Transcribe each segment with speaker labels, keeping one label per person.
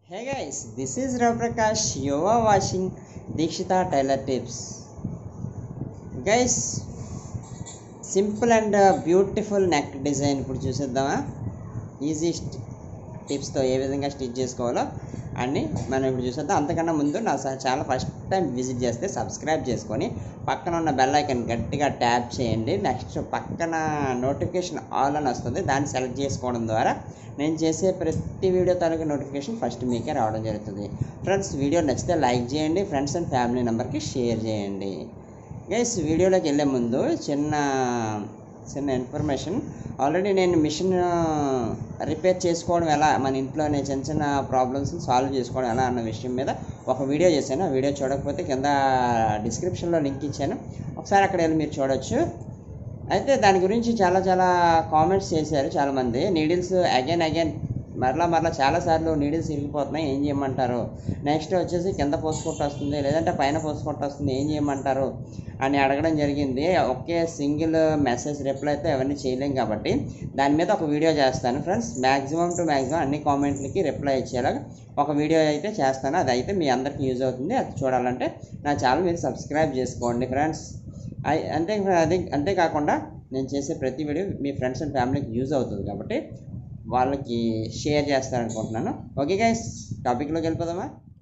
Speaker 1: Hey guys, this is Rav Prakash. You are watching Dikshita Tailor Tips. Guys, simple and beautiful neck design ఇప్పుడు చూసేద్దామా easy టిప్స్తో ఏ విధంగా stitch చేసుకోవాలో అన్ని మనం ఇప్పుడు చూసేద్దాం అంతకన్నా ముందు నా ఛానల్ ఫస్ట్ టైం విజిట్ చేస్తే సబ్స్క్రైబ్ చేసుకొని పక్కన ఉన్న బెల్ ఐకన్ గట్టిగా ట్యాప్ చేయండి నెక్స్ట్ పక్కన నోటిఫికేషన్ ఆల్ అని వస్తుంది దాన్ని సెలెక్ట్ చేసుకోవడం ద్వారా నేను చేసే ప్రతి వీడియో తాలూకు నోటిఫికేషన్ ఫస్ట్ మీకే రావడం జరుగుతుంది ఫ్రెండ్స్ వీడియో నచ్చితే లైక్ చేయండి ఫ్రెండ్స్ అండ్ ఫ్యామిలీ నెంబర్కి షేర్ చేయండి గైస్ వీడియోలోకి వెళ్ళే ముందు చిన్న చిన్న ఇన్ఫర్మేషన్ ఆల్రెడీ నేను మిషన్ రిపేర్ చేసుకోవడం ఎలా మన ఇంట్లోనే చిన్న చిన్న ప్రాబ్లమ్స్ సాల్వ్ చేసుకోవడం ఎలా అన్న విషయం మీద ఒక వీడియో చేశాను ఆ వీడియో చూడకపోతే కింద డిస్క్రిప్షన్లో లింక్ ఇచ్చాను ఒకసారి అక్కడ వెళ్ళి మీరు చూడొచ్చు అయితే దాని గురించి చాలా చాలా కామెంట్స్ చేశారు చాలామంది నీడిల్స్ అగైన్ అగైన్ మరలా మరలా చాలాసార్లు నీడిల్స్ ఇరిగిపోతున్నాయి ఏం చేయమంటారు నెక్స్ట్ వచ్చేసి కింద పోసుకుంటూ వస్తుంది లేదంటే పైన పోసుకుంటూ వస్తుంది ఏం చేయమంటారు అని అడగడం జరిగింది ఒకే సింగిల్ మెసేజ్ రిప్లై అయితే అవన్నీ చేయలేం కాబట్టి దాని మీద ఒక వీడియో చేస్తాను ఫ్రెండ్స్ మ్యాక్సిమం టు మ్యాక్సిమం అన్ని కామెంట్లకి రిప్లై ఇచ్చేలాగా ఒక వీడియో అయితే చేస్తాను అది అయితే మీ అందరికీ యూజ్ అవుతుంది అది చూడాలంటే నా ఛానల్ మీరు సబ్స్క్రైబ్ చేసుకోండి ఫ్రెండ్స్ అంతే అది అంతేకాకుండా నేను చేసే ప్రతి వీడియో మీ ఫ్రెండ్స్ అండ్ ఫ్యామిలీకి యూజ్ అవుతుంది కాబట్టి వాళ్ళకి షేర్ చేస్తారనుకుంటున్నాను ఓకే గైస్ టాపిక్లోకి వెళ్ళిపోదామా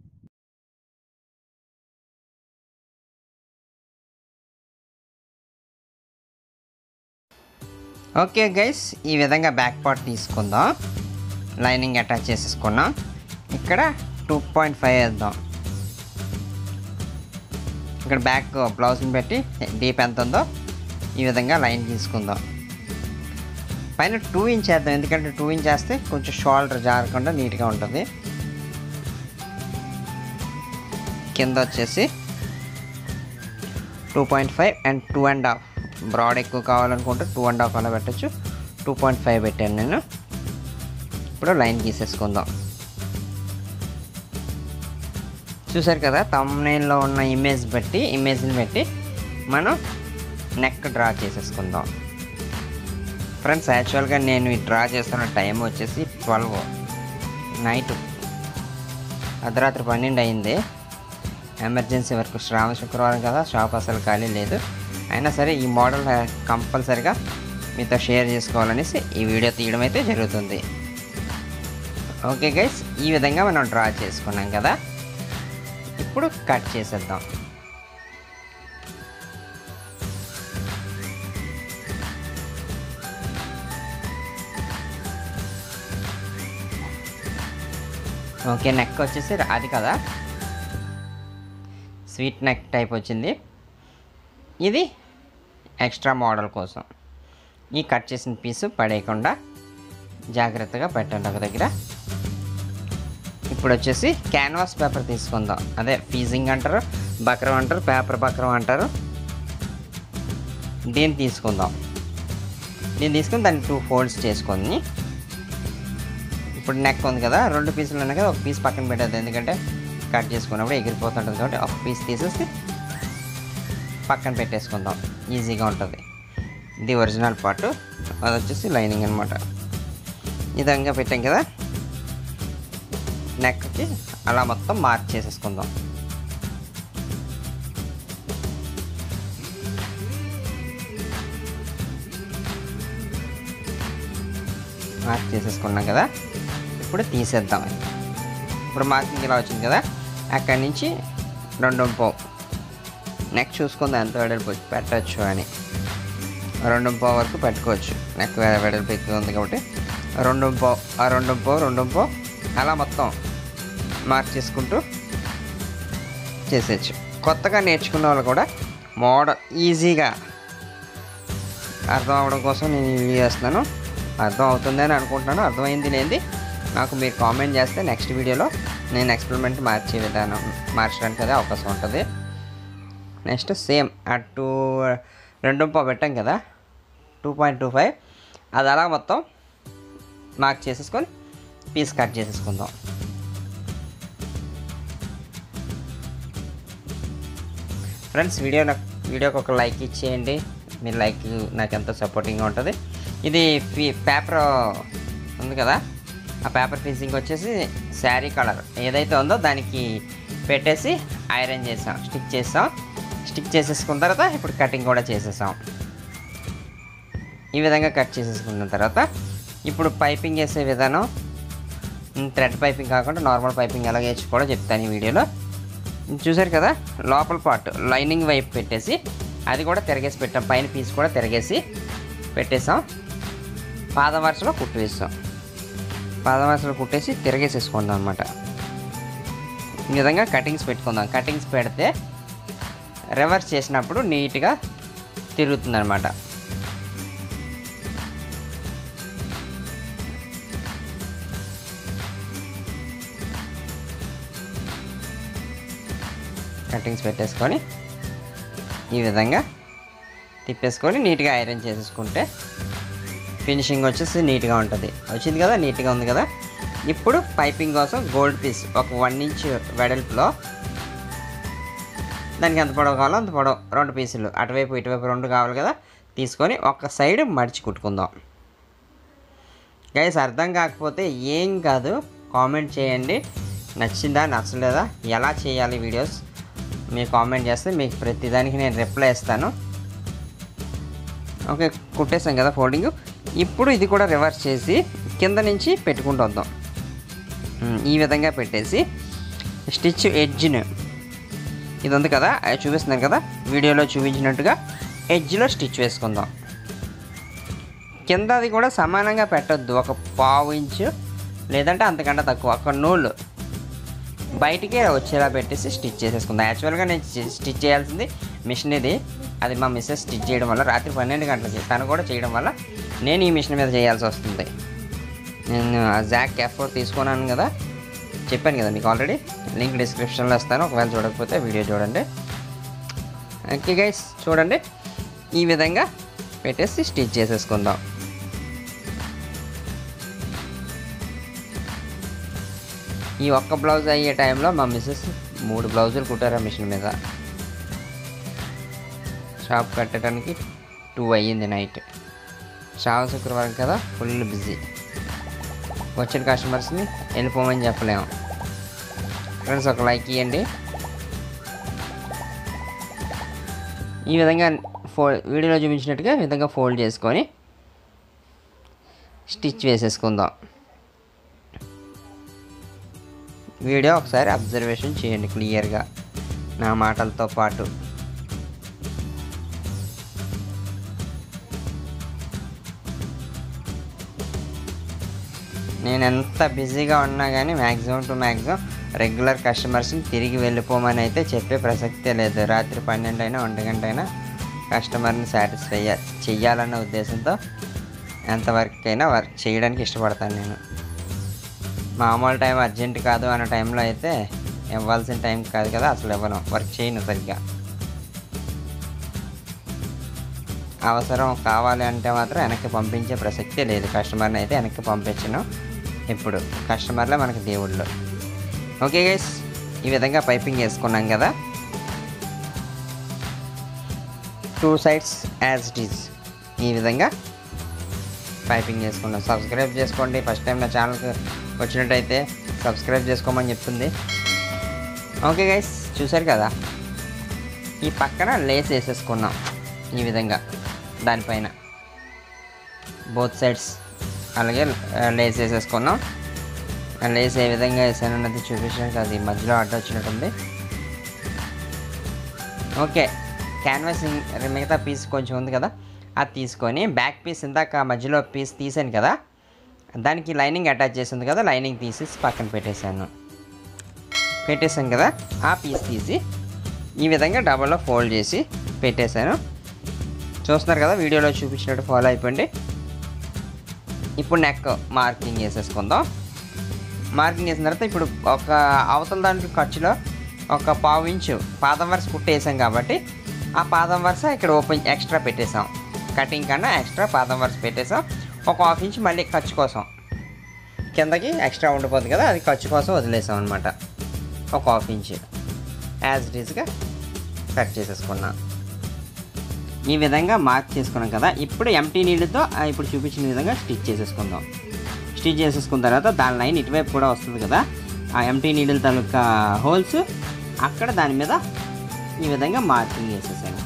Speaker 1: ఓకే గైస్ ఈ విధంగా బ్యాక్ పార్ట్ తీసుకుందాం లైనింగ్ అటాచ్ చేసేసుకున్నాం ఇక్కడ టూ పాయింట్ ఫైవ్ వేద్దాం ఇక్కడ బ్యాక్ బ్లౌజ్ని పెట్టి డీప్ ఎంత ఉందో ఈ విధంగా లైన్ తీసుకుందాం పైన టూ ఇంచ్ వేద్దాం ఎందుకంటే టూ ఇంచ్ వేస్తే కొంచెం షోల్డర్ జారకుండా నీట్గా ఉంటుంది కింద వచ్చేసి two point five and two and half broad ఎక్కువ కావాలనుకుంటే టూ అండ్ హాఫ్ అలా పెట్టచ్చు టూ పాయింట్ ఫైవ్ పెట్టాను నేను ఇప్పుడు లైన్ గీసేసుకుందాం చూసారు కదా తమ్నైన్లో ఉన్న ఇమేజ్ బట్టి ఇమేజ్ని బట్టి మనం నెక్ డ్రా చేసేసుకుందాం ఫ్రెండ్స్ యాక్చువల్గా నేను ఈ డ్రా చేస్తున్న టైం వచ్చేసి ట్వెల్వ్ నైట్ అర్ధరాత్రి పన్నెండు అయింది ఎమర్జెన్సీ వరకు శ్రావణ శుక్రవారం కదా షాప్ అసలు ఖాళీ లేదు అయినా సరే ఈ మోడల్ కంపల్సరిగా మీతో షేర్ చేసుకోవాలనేసి ఈ వీడియో తీయడం అయితే జరుగుతుంది ఓకే గైస్ ఈ విధంగా మనం డ్రా చేసుకున్నాం కదా ఇప్పుడు కట్ చేసేద్దాం ఓకే నెక్ వచ్చేసి అది కదా స్వీట్ నెక్ టైప్ వచ్చింది ఇది ఎక్స్ట్రా మోడల్ కోసం ఈ కట్ చేసిన పీసు పడేయకుండా జాగ్రత్తగా పెట్టండి ఒక దగ్గర ఇప్పుడు వచ్చేసి క్యాన్వాస్ పేపర్ తీసుకుందాం అదే ఫీజింగ్ అంటారు బక్రం అంటారు పేపర్ బక్రం అంటారు దీన్ని తీసుకుందాం దీన్ని తీసుకుని దాన్ని టూ ఫోల్డ్స్ చేసుకొని ఇప్పుడు నెక్ ఉంది కదా రెండు పీసులు ఉన్నాయి కదా ఒక పీస్ పక్కన పెట్టద్దు ఎందుకంటే కట్ చేసుకున్నప్పుడు ఎగిరిపోతుంటుంది కాబట్టి ఒక పీస్ తీసేసి పక్కన పెట్టేసుకుందాం ఈజీగా ఉంటుంది ఇది ఒరిజినల్ పార్ట్ అది వచ్చేసి లైనింగ్ అనమాట ఈ విధంగా పెట్టాం కదా నెక్కి అలా మొత్తం మార్క్ చేసేసుకుందాం మార్క్ చేసేసుకున్నాం కదా ఇప్పుడు తీసేద్దాం ఇప్పుడు మార్కింగ్ ఇలా వచ్చింది కదా అక్కడి నుంచి రెండు పావు నెక్ చూసుకుందాం ఎంత వెడల్పు పెట్టచ్చు అని రెండు పావు వరకు పెట్టుకోవచ్చు నెక్ వెడల్పు ఎక్కువ ఉంది కాబట్టి రెండు పావు ఆ రెండు పావు రెండు పావు అలా మొత్తం మార్క్ చేసుకుంటూ చేసేయచ్చు కొత్తగా నేర్చుకున్న వాళ్ళు కూడా మోడల్ ఈజీగా అర్థం అవడం కోసం నేను ఈ వీడియో చేస్తున్నాను అర్థం అవుతుందని అనుకుంటున్నాను అర్థమైంది లేనిది నాకు మీరు కామెంట్ చేస్తే నెక్స్ట్ వీడియోలో నేను ఎక్స్పెరిమెంట్ మార్చే విధానం మార్చడానికి అదే అవకాశం ఉంటుంది నెక్స్ట్ సేమ్ ఆ టూ రెండు పావు పెట్టాం కదా టూ పాయింట్ టూ ఫైవ్ అది అలా మొత్తం మార్క్ చేసేసుకొని పీస్ కట్ చేసేసుకుందాం ఫ్రెండ్స్ వీడియో నాకు వీడియోకి ఒక లైక్ ఇచ్చేయండి మీ లైక్ నాకు ఎంతో సపోర్టింగ్గా ఉంటుంది ఇది ఫీ పేపర్ ఉంది కదా ఆ పేపర్ ఫినిషింగ్ వచ్చేసి శారీ కలర్ ఏదైతే ఉందో దానికి పెట్టేసి ఐరన్ చేసాం స్టిక్ చేసాం స్టిక్ చేసేసుకున్న తర్వాత ఇప్పుడు కటింగ్ కూడా చేసేసాం ఈ విధంగా కట్ చేసేసుకున్న తర్వాత ఇప్పుడు పైపింగ్ వేసే విధానం థ్రెడ్ పైపింగ్ కాకుండా నార్మల్ పైపింగ్ ఎలా వేసి కూడా చెప్తాను ఈ వీడియోలో చూసారు కదా లోపల పార్ట్ లైనింగ్ వైపు పెట్టేసి అది కూడా తిరగేసి పెట్టాం పైన పీస్ కూడా తిరగేసి పెట్టేసాం పాదం వరుసలో కుట్టు వేస్తాం పాదం వరుసలో కుట్టేసి తిరగేసేసుకుందాం అనమాట ఈ విధంగా కటింగ్స్ పెట్టుకుందాం కటింగ్స్ పెడితే రివర్స్ చేసినప్పుడు నీట్గా తిరుగుతుంది అనమాట కటింగ్స్ పెట్టేసుకొని ఈ విధంగా తిప్పేసుకొని నీట్గా ఐరన్ చేసేసుకుంటే ఫినిషింగ్ వచ్చేసి నీట్గా ఉంటుంది వచ్చింది కదా నీట్గా ఉంది కదా ఇప్పుడు పైపింగ్ కోసం గోల్డ్ పీస్ ఒక వన్ ఇంచ్ వెడల్పులో దానికి ఎంత పొడవు కావాలో అంత పొడవు రెండు పీసులు అటువైపు ఇటువైపు రెండు కావాలి కదా తీసుకొని ఒక సైడ్ మడిచి కుట్టుకుందాం గైస్ అర్థం కాకపోతే ఏం కాదు కామెంట్ చేయండి నచ్చిందా నచ్చలేదా ఎలా చేయాలి వీడియోస్ మీరు కామెంట్ చేస్తే మీకు ప్రతిదానికి నేను రిప్లై ఇస్తాను ఓకే కుట్టేసాం కదా ఫోల్డింగ్ ఇప్పుడు ఇది కూడా రివర్స్ చేసి కింద నుంచి పెట్టుకుంటూ వద్దాం ఉమ్, ఈ విధంగా పెట్టేసి స్టిచ్ ఎడ్జ్ని ఇది ఉంది కదా అది చూపిస్తున్నాను కదా వీడియోలో చూపించినట్టుగా ఎడ్జ్లో స్టిచ్ వేసుకుందాం కింద అది కూడా సమానంగా పెట్టొద్దు ఒక పావు ఇంచు లేదంటే అంతకంటే తక్కువ ఒక నూలు బయటికే వచ్చేలా పెట్టేసి స్టిచ్ చేసేసుకుందాం యాక్చువల్గా నేను చి- స్టిచ్ చేయాల్సింది మిషన్ ఇది అది మా మిస్సెస్ స్టిచ్ చేయడం వల్ల రాత్రి పన్నెండు గంటలకి తను కూడా చేయడం వల్ల నేను ఈ మిషన్ మీద చేయాల్సి వస్తుంది నేను ఆ జాక్ ఎఫ్ తీసుకున్నాను కదా చెప్పాను కదా మీకు ఆల్రెడీ లింక్ డిస్క్రిప్షన్లో ఇస్తాను ఒకవేళ చూడకపోతే వీడియో చూడండి ఓకే గైస్ చూడండి ఈ విధంగా పెట్టేసి స్టిచ్ చేసేసుకుందాం ఈ ఒక్క బ్లౌజ్ అయ్యే టైంలో మా మిస్సెస్ మూడు బ్లౌజులు కుట్టారు ఆ మిషన్ మీద షాప్ కట్టడానికి టూ అయ్యింది నైట్ శ్రావణ శుక్రవారం కదా ఫుల్ బిజీ వచ్చిన కస్టమర్స్ని వెళ్ళిపోమని చెప్పలేము ఫ్రెండ్స్ ఒక లైక్ ఇవ్వండి ఈ విధంగా ఫో వీడియోలో చూపించినట్టుగా ఈ విధంగా ఫోల్డ్ చేసుకొని స్టిచ్ వేసేసుకుందాం వీడియో ఒకసారి అబ్జర్వేషన్ చేయండి క్లియర్గా నా మాటలతో పాటు నేను ఎంత బిజీగా ఉన్నా కానీ మ్యాక్సిమం టు మ్యాక్సిమం రెగ్యులర్ కస్టమర్స్ని తిరిగి వెళ్ళిపోమని అయితే చెప్పే ప్రసక్తే లేదు రాత్రి పన్నెండు అయినా ఒంటి గంట అయినా కస్టమర్ని సాటిస్ఫై చెయ్యాలన్న ఉద్దేశంతో ఎంతవరకైనా వర్క్ చేయడానికి ఇష్టపడతాను నేను మామూలు టైం అర్జెంట్ కాదు అన్న టైంలో అయితే ఇవ్వాల్సిన టైం కాదు కదా అసలు ఇవ్వను వర్క్ చేయను సరిగ్గా అవసరం కావాలి అంటే మాత్రం వెనక్కి పంపించే ప్రసక్తే లేదు కస్టమర్ని అయితే వెనక్కి పంపించను ఇప్పుడు కస్టమర్లే మనకి దేవుళ్ళు ఓకే గైస్ ఈ విధంగా పైపింగ్ వేసుకున్నాం కదా two sides as it is ఈ విధంగా పైపింగ్ చేసుకున్నాం సబ్స్క్రైబ్ చేసుకోండి ఫస్ట్ టైం నా ఛానల్కి వచ్చినట్టయితే సబ్స్క్రైబ్ చేసుకోమని చెప్తుంది ఓకే గైస్ చూసారు కదా ఈ పక్కన లేస్ వేసేసుకున్నాం ఈ విధంగా దానిపైన బోత్ సైడ్స్ అలాగే ఆ, లేస్ వేసేసుకున్నాం ఆ లేస్ ఏ విధంగా వేసానన్నది చూపించడానికి అది మధ్యలో అడ్డు వచ్చినట్టుంది ఓకే క్యాన్వాస్ ఇం- మిగతా పీస్ కొంచెం ఉంది కదా అది తీసుకొని బ్యాక్ పీస్ ఇందాక మధ్యలో పీస్ తీసాను కదా దానికి లైనింగ్ అటాచ్ చేసి ఉంది కదా లైనింగ్ తీసేసి పక్కన పెట్టేశాను పెట్టేశాను కదా ఆ పీస్ తీసి ఈ విధంగా డబల్లో ఫోల్డ్ చేసి పెట్టేశాను చూస్తున్నారు కదా వీడియోలో చూపించినట్టు ఫాలో అయిపోండి ఇప్పుడు నెక్ మార్కింగ్ వేసేసుకుందాం మార్కింగ్ వేసిన తర్వాత ఇప్పుడు ఒక అవతల దాంట్లో ఖర్చులో ఒక పావు ఇంచు పాదం వరుస కుట్టేసాం కాబట్టి ఆ పాదం వరుస ఇక్కడ ఓపెన్ ఎక్స్ట్రా పెట్టేసాం కటింగ్ కన్నా ఎక్స్ట్రా పాదం వరుస పెట్టేసాం ఒక హాఫ్ ఇంచ్ మళ్ళీ ఖర్చు కోసం కిందకి ఎక్స్ట్రా ఉండిపోతుంది కదా అది ఖర్చు కోసం వదిలేసాం అనమాట ఒక హాఫ్ ఇంచ్ యాజ్ ఇట్ ఈస్గా కట్ చేసేసుకున్నాం ఈ విధంగా మార్క్ చేసుకున్నాం కదా ఇప్పుడు ఎంటీ నీళ్ళతో ఇప్పుడు చూపించిన విధంగా స్టిచ్ చేసేసుకుందాం స్టిచ్ చేసేసుకున్న తర్వాత దాని లైన్ ఇటువైపు కూడా వస్తుంది కదా ఆ ఎంటీ నీడిల్ తాలూకా హోల్స్ అక్కడ దాని మీద ఈ విధంగా మార్కింగ్ వేసేసాను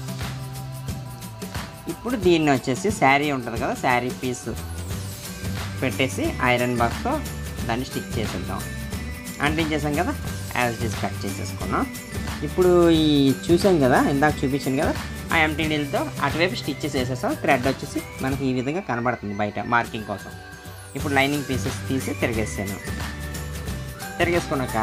Speaker 1: ఇప్పుడు దీన్ని వచ్చేసి శారీ ఉంటుంది కదా శారీ పీస్ పెట్టేసి ఐరన్ బాక్స్తో దాన్ని స్టిచ్ చేసేద్దాం అంటించేసాం కదా యాజ్ డిస్ కట్ చేసేసుకున్నాం ఇప్పుడు ఈ చూసాం కదా ఇందాక చూపించాను కదా ఆ ఎంటీ నీళ్ళతో అటువైపు స్టిచ్చెస్ వేసేసాం థ్రెడ్ వచ్చేసి మనకి ఈ విధంగా కనబడుతుంది బయట మార్కింగ్ కోసం ఇప్పుడు లైనింగ్ పీసెస్ తీసి తిరిగేసాను తిరిగేసుకున్నాక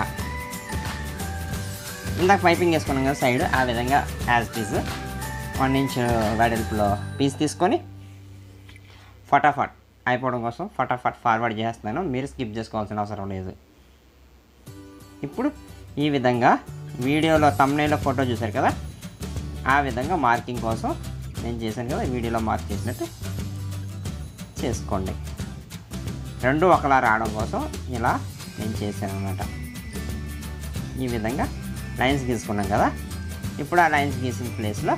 Speaker 1: ఇందాక పైపింగ్ వేసుకున్నాం కదా సైడ్ ఆ విధంగా యాజ్ పీస్ వన్ ఇంచ్ వెడల్పులో పీస్ తీసుకొని ఫటాఫట్ అయిపోవడం కోసం ఫటాఫట్ ఫార్వర్డ్ చేస్తున్నాను మీరు స్కిప్ చేసుకోవాల్సిన అవసరం లేదు ఇప్పుడు ఈ విధంగా వీడియోలో తమ్నేలో ఫోటో చూశారు కదా ఆ విధంగా మార్కింగ్ కోసం నేను చేశాను కదా వీడియోలో మార్క్ చేసినట్టు చేసుకోండి రెండు ఒకలా రావడం కోసం ఇలా నేను చేశాను అనమాట ఈ విధంగా లైన్స్ గీసుకున్నాం కదా ఇప్పుడు ఆ లైన్స్ గీసిన ప్లేస్లో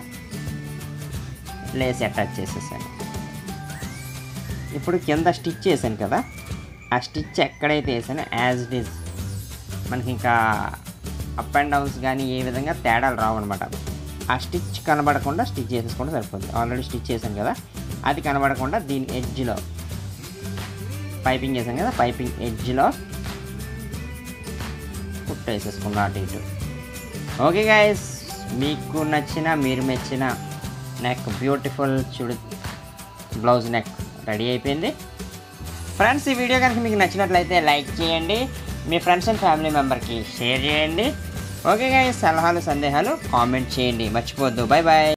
Speaker 1: లేస్ అటాచ్ చేసేసాను ఇప్పుడు కింద స్టిచ్ చేశాను కదా ఆ స్టిచ్ ఎక్కడైతే వేసానో యాజ్ ఇట్ ఈజ్ మనకి ఇంకా అప్ అండ్ డౌన్స్ కానీ ఏ విధంగా తేడాలు రావు అనమాట ఆ స్టిచ్ కనబడకుండా స్టిచ్ చేసేసుకుంటే సరిపోతుంది ఆల్రెడీ స్టిచ్ చేశాను కదా అది కనబడకుండా దీని ఎడ్జ్లో పైపింగ్ చేశాను కదా పైపింగ్ ఎడ్జ్లో కుట్ట వేసేసుకున్నా అటు ఇటు ఓకే గాయస్ మీకు నచ్చిన మీరు మెచ్చిన నెక్ బ్యూటిఫుల్ చూడు బ్లౌజ్ నెక్ రెడీ అయిపోయింది ఫ్రెండ్స్ ఈ వీడియో కనుక మీకు నచ్చినట్లయితే లైక్ చేయండి మీ ఫ్రెండ్స్ అండ్ ఫ్యామిలీ మెంబర్కి షేర్ చేయండి ఓకే గాయస్ సలహాలు సందేహాలు కామెంట్ చేయండి మర్చిపోవద్దు బాయ్ బాయ్